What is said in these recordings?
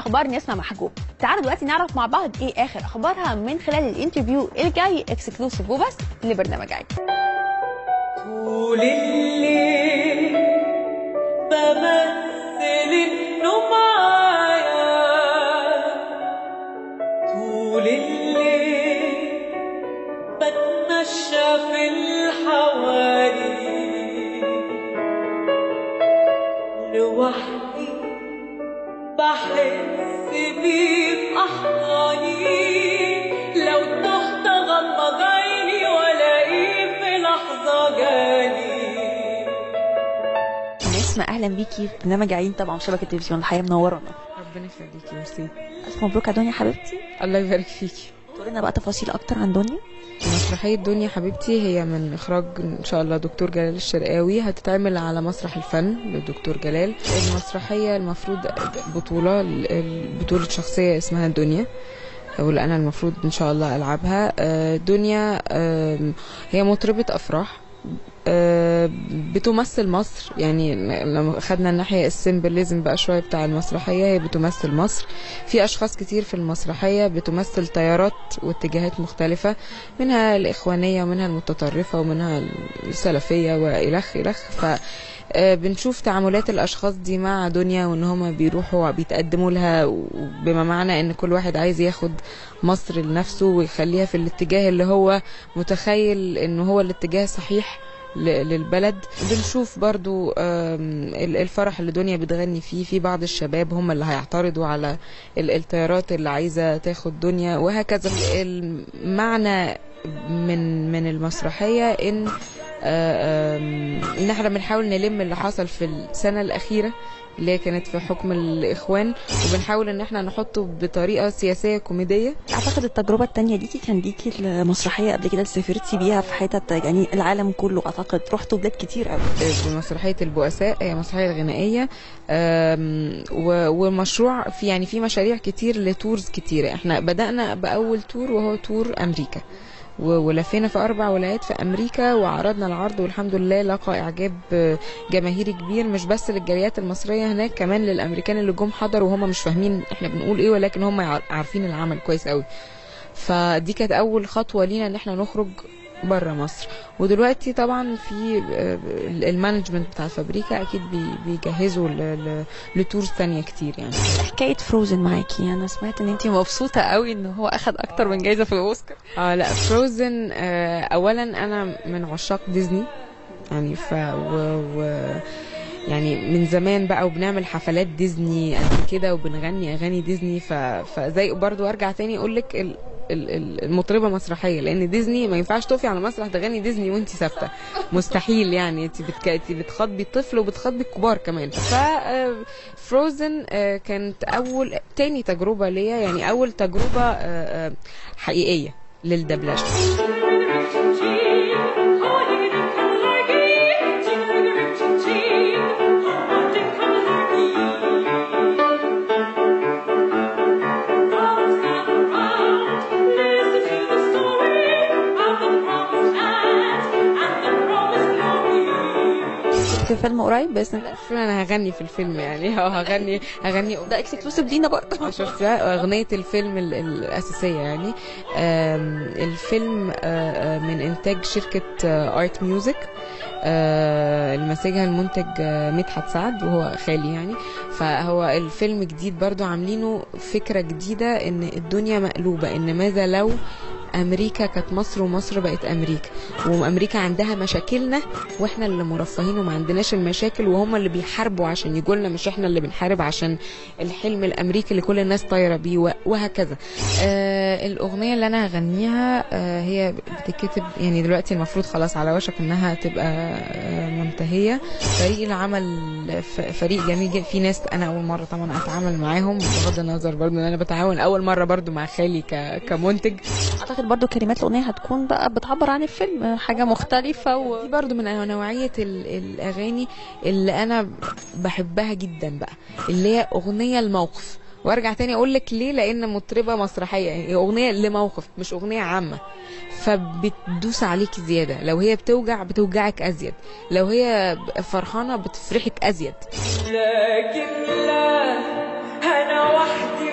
اخبار نسمة محجوب تعالوا دلوقتي نعرف مع بعض ايه اخر اخبارها من خلال الانترفيو الجاي اكسكلوسيف وبس لبرنامج عيد طول الليل بمثل انه معايا طول الليل بتمشى في الحواري لوحدي بحس بيه في احضاني لو تهت غمض عيني والاقيه في لحظه جالي نسمة اهلا بيكي في برنامج عيد طبعا شبكة التلفزيون الحياة منورانا ربنا يخليكي ميرسي الف مبروك يا دنيا حبيبتي الله يبارك فيكي تقولي لنا بقى تفاصيل اكتر عن دنيا مسرحية دنيا حبيبتي هي من إخراج إن شاء الله دكتور جلال الشرقاوي هتتعمل على مسرح الفن للدكتور جلال المسرحية المفروض بطولة بطولة شخصية اسمها دنيا واللي أنا المفروض إن شاء الله ألعبها آه، دنيا آم، هي مطربة أفراح آه، بتمثل مصر يعني لما خدنا الناحية السيمبليزم بقى شوية بتاع المسرحية هي بتمثل مصر في أشخاص كتير في المسرحية بتمثل تيارات واتجاهات مختلفة منها الإخوانية ومنها المتطرفة ومنها السلفية وإلخ إلخ ف آه، بنشوف تعاملات الاشخاص دي مع دنيا وان هما بيروحوا بيتقدموا لها بما معنى ان كل واحد عايز ياخد مصر لنفسه ويخليها في الاتجاه اللي هو متخيل انه هو الاتجاه الصحيح ل- للبلد بنشوف برضو آم، ال- الفرح اللي دنيا بتغني فيه في بعض الشباب هم اللي هيعترضوا على ال- التيارات اللي عايزة تاخد دنيا وهكذا المعنى من من المسرحية ان آه، آم، ان احنا بنحاول نلم اللي حصل في السنة الأخيرة اللي هي كانت في حكم الإخوان وبنحاول ان احنا نحطه بطريقة سياسية كوميدية اعتقد التجربة التانية ليكي كان ليكي المسرحية قبل كده اللي سافرتي بيها في حتت يعني العالم كله اعتقد رحتوا بلاد كتير قوي بمسرحية البؤساء هي مسرحية غنائية آم، و- ومشروع في يعني في مشاريع كتير لتورز كتيرة احنا بدأنا بأول تور وهو تور أمريكا و- ولفينا في أربع ولايات في أمريكا وعرضنا العرض والحمد لله لقى إعجاب آه، جماهيري كبير مش بس للجاليات المصرية هناك كمان للأمريكان اللي جم حضروا وهم مش فاهمين احنا بنقول ايه ولكن هم يع- عارفين العمل كويس قوي فدي كانت أول خطوة لينا إن احنا نخرج بره مصر ودلوقتي طبعا في آه، المانجمنت بتاع فابريكا اكيد بي- بيجهزوا ل- ل- لتورز تانية كتير يعني حكاية فروزن معاكي انا سمعت ان انتي مبسوطة قوي ان هو اخد اكتر من جايزة في الاوسكار اه لا فروزن آه اولا انا من عشاق ديزني يعني ف و, و يعني من زمان بقى وبنعمل حفلات ديزني قد كده وبنغني اغاني ديزني ف... فزي برضو ارجع تاني اقول لك ال... ال- ال- المطربه مسرحيه لان ديزني ما ينفعش تقفي على مسرح تغني ديزني وانت ثابته مستحيل يعني انت بتك... انت بتخاطبي الطفل وبتخاطبي الكبار كمان ف فروزن كانت اول تاني تجربه ليا يعني اول تجربه آه، آه، حقيقيه للدبلجه في فيلم قريب باذن الله فيلم انا هغني في الفيلم يعني اه هغني هغني ده اكسكلوسيف لينا برضه شفتها اغنيه الفيلم ال- الاساسيه يعني آم، الفيلم آه، آه، من انتاج شركه ارت ميوزك اللي ماسكها المنتج آه، مدحت سعد وهو خالي يعني فهو الفيلم جديد برضو عاملينه فكره جديده ان الدنيا مقلوبه ان ماذا لو امريكا كانت مصر ومصر بقت امريكا وامريكا عندها مشاكلنا واحنا اللي مرفهين وما عندناش المشاكل وهم اللي بيحاربوا عشان يجوا لنا مش احنا اللي بنحارب عشان الحلم الامريكي اللي كل الناس طايره بيه و- وهكذا آه الاغنيه اللي انا هغنيها آه هي بتتكتب يعني دلوقتي المفروض خلاص على وشك انها تبقى آه منتهيه فريق العمل ف- فريق جميل جدا في ناس انا اول مره طبعا اتعامل معاهم بغض النظر برضو ان انا بتعاون اول مره برضو مع خالي ك- كمنتج اعتقد برضو كلمات الاغنيه هتكون بقى بتعبر عن الفيلم حاجه مختلفه و... دي برضو من نوعية ال- الأغاني اللي أنا بحبها جدا بقى اللي هي أغنية الموقف وارجع تاني اقول لك ليه لان مطربه مسرحيه يعني اغنيه لموقف مش اغنيه عامه فبتدوس عليكي زياده لو هي بتوجع بتوجعك ازيد لو هي فرحانه بتفرحك ازيد لكن لا انا وحدي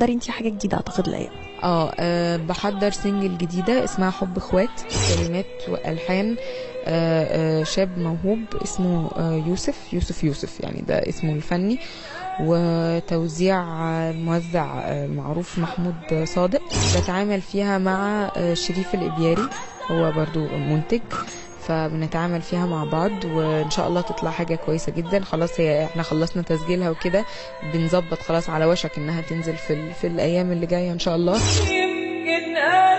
بتحضري انت حاجه جديده اعتقد الايام اه آه، بحضر سنجل جديدة اسمها حب اخوات كلمات والحان آه، آه، شاب موهوب اسمه آه، يوسف يوسف يوسف يعني ده اسمه الفني وتوزيع آه، الموزع آه، المعروف محمود صادق بتعامل فيها مع آه، شريف الإبياري هو برضو منتج فبنتعامل فيها مع بعض وان شاء الله تطلع حاجه كويسه جدا خلاص هي احنا خلصنا تسجيلها وكده بنظبط خلاص على وشك انها تنزل في ال... في الايام اللي جايه ان شاء الله يمكن